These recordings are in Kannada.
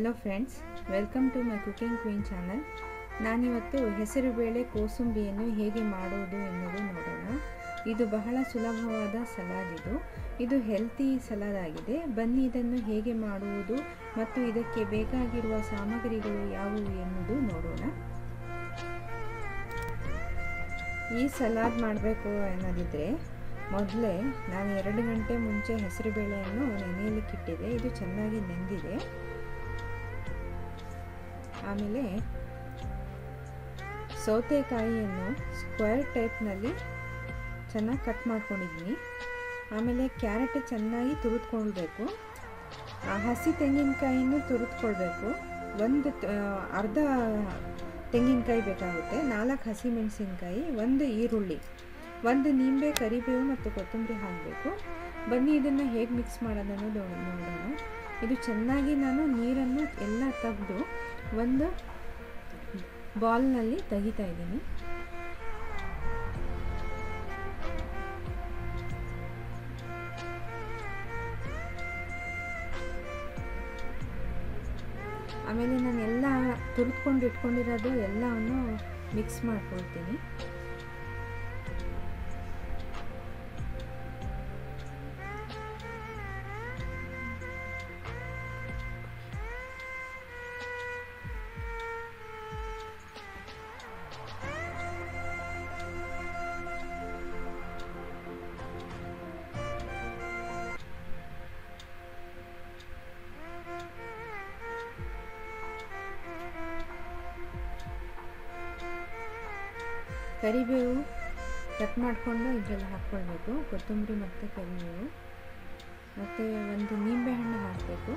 hello friends welcome to my cooking queen channel ನಾನಿವತ್ತು ಹೆಸರುಬೇಳೆ ಕೋಸಂಬರಿಯನ್ನು ಹೇಗೆ ಮಾಡುವುದು ಎನ್ನುವುದು ನೋಡೋಣ ಇದು ಬಹಳ ಸುಲಭವಾದ ಸಲಾಡ್ ಇದು ಇದು ಹೆಲ್ತಿ ಸಲಾಡ್ ಆಗಿದೆ ಬನ್ನಿ ಇದನ್ನು ಹೇಗೆ ಮಾಡುವುದು ಮತ್ತು ಇದಕ್ಕೆ ಬೇಕಾಗಿರುವ ಸಾಮಗ್ರಿಗಳು ಯಾವುವು ಎನ್ನುವುದು ನೋಡೋಣ ಈ ಸಲಾಡ್ ಮಾಡಬೇಕು ಅನ್ನೋದಿದ್ರೆ ಮೊದಲೇ ನಾನು ಎರಡು ಗಂಟೆ ಮುಂಚೆ ಹೆಸರುಬೇಳೆಯನ್ನು ನೆನೆಯಲಿಕ್ಕಿಟ್ಟಿದೆ ಇದು ಚೆನ್ನಾಗಿ ನೆಂದಿದೆ ಆಮೇಲೆ ಸೌತೆಕಾಯಿಯನ್ನು ಸ್ಕ್ವೇರ್ ಟೈಪ್ನಲ್ಲಿ ಚೆನ್ನಾಗಿ ಕಟ್ ಮಾಡ್ಕೊಂಡಿದ್ದೀನಿ ಆಮೇಲೆ ಕ್ಯಾರೆಟ್ ಚೆನ್ನಾಗಿ ತುರಿದ್ಕೊಳ್ಬೇಕು ಹಸಿ ತೆಂಗಿನಕಾಯಿನೂ ತುರಿದ್ಕೊಳ್ಬೇಕು ಒಂದು ಅರ್ಧ ತೆಂಗಿನಕಾಯಿ ಬೇಕಾಗುತ್ತೆ ನಾಲ್ಕು ಹಸಿ ಮೆಣಸಿನ್ಕಾಯಿ ಒಂದು ಈರುಳ್ಳಿ ಒಂದು ನಿಂಬೆ ಕರಿಬೇವು ಮತ್ತು ಕೊತ್ತಂಬರಿ ಹಾಕಬೇಕು ಬನ್ನಿ ಇದನ್ನು ಹೇಗೆ ಮಿಕ್ಸ್ ಮಾಡೋದನ್ನು ನೋಡೋಣ ಇದು ಚೆನ್ನಾಗಿ ನಾನು ನೀರನ್ನು ಎಲ್ಲ ತೆಗೆದು ಒಂದು ಬಾಲ್ನಲ್ಲಿ ತೆಗಿತಾ ಇದ್ದೀನಿ ಆಮೇಲೆ ನಾನು ಎಲ್ಲ ತುರಿದ್ಕೊಂಡು ಇಟ್ಕೊಂಡಿರೋದು ಎಲ್ಲವನ್ನು ಮಿಕ್ಸ್ ಮಾಡ್ಕೊಳ್ತೀನಿ ಕರಿಬೇವು ಕಟ್ ಮಾಡಿಕೊಂಡು ಇದರಲ್ಲಿ ಹಾಕ್ಕೊಳ್ಬೇಕು ಕೊತ್ತಂಬರಿ ಮತ್ತು ಕರಿಬೇವು ಮತ್ತು ಒಂದು ನಿಂಬೆಹಣ್ಣು ಹಾಕಬೇಕು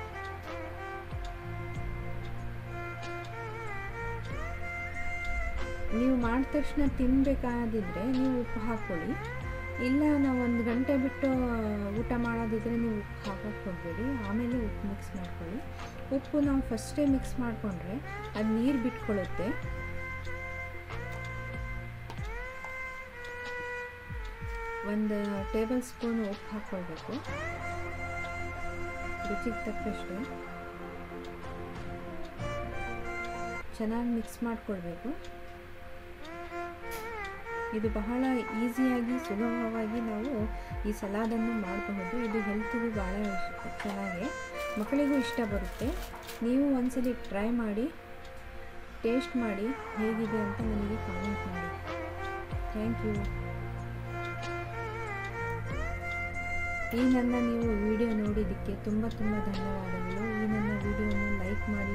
ನೀವು ಮಾಡಿದ ತಕ್ಷಣ ತಿನ್ನಬೇಕಾದಿದ್ರೆ ನೀವು ಉಪ್ಪು ಹಾಕ್ಕೊಳ್ಳಿ ಇಲ್ಲ ನಾವು ಒಂದು ಗಂಟೆ ಬಿಟ್ಟು ಊಟ ಮಾಡೋದಿದ್ರೆ ನೀವು ಉಪ್ಪು ಹಾಕೋಕ್ಕೆ ಹೋಗಬೇಡಿ ಆಮೇಲೆ ಉಪ್ಪು ಮಿಕ್ಸ್ ಮಾಡ್ಕೊಳ್ಳಿ ಉಪ್ಪು ನಾವು ಫಸ್ಟೇ ಮಿಕ್ಸ್ ಮಾಡಿಕೊಂಡ್ರೆ ಅದು ನೀರು ಬಿಟ್ಕೊಳ್ಳುತ್ತೆ ಒಂದು ಟೇಬಲ್ ಸ್ಪೂನ್ ಉಪ್ಪು ಹಾಕ್ಕೊಳ್ಬೇಕು ರುಚಿಗೆ ತಕ್ಕಷ್ಟು ಚೆನ್ನಾಗಿ ಮಿಕ್ಸ್ ಮಾಡಿಕೊಳ್ಬೇಕು ಇದು ಬಹಳ ಈಸಿಯಾಗಿ ಸುಲಭವಾಗಿ ನಾವು ಈ ಸಲಾಡನ್ನು ಮಾಡಬಹುದು ಇದು ಹೆಲ್ತಿಗೂ ಭಾಳ ಚೆನ್ನಾಗಿ ಮಕ್ಕಳಿಗೂ ಇಷ್ಟ ಬರುತ್ತೆ ನೀವು ಒಂದ್ಸಲಿ ಟ್ರೈ ಮಾಡಿ ಟೇಸ್ಟ್ ಮಾಡಿ ಹೇಗಿದೆ ಅಂತ ನನಗೆ ಕಾಮೆಂಟ್ ಮಾಡಿ ಥ್ಯಾಂಕ್ ಯು ಈ ನನ್ನ ನೀವು ವಿಡಿಯೋ ನೋಡಿದ್ದಕ್ಕೆ ತುಂಬ ತುಂಬ ಧನ್ಯವಾದಗಳು ಈ ನನ್ನ ವಿಡಿಯೋನ ಲೈಕ್ ಮಾಡಿ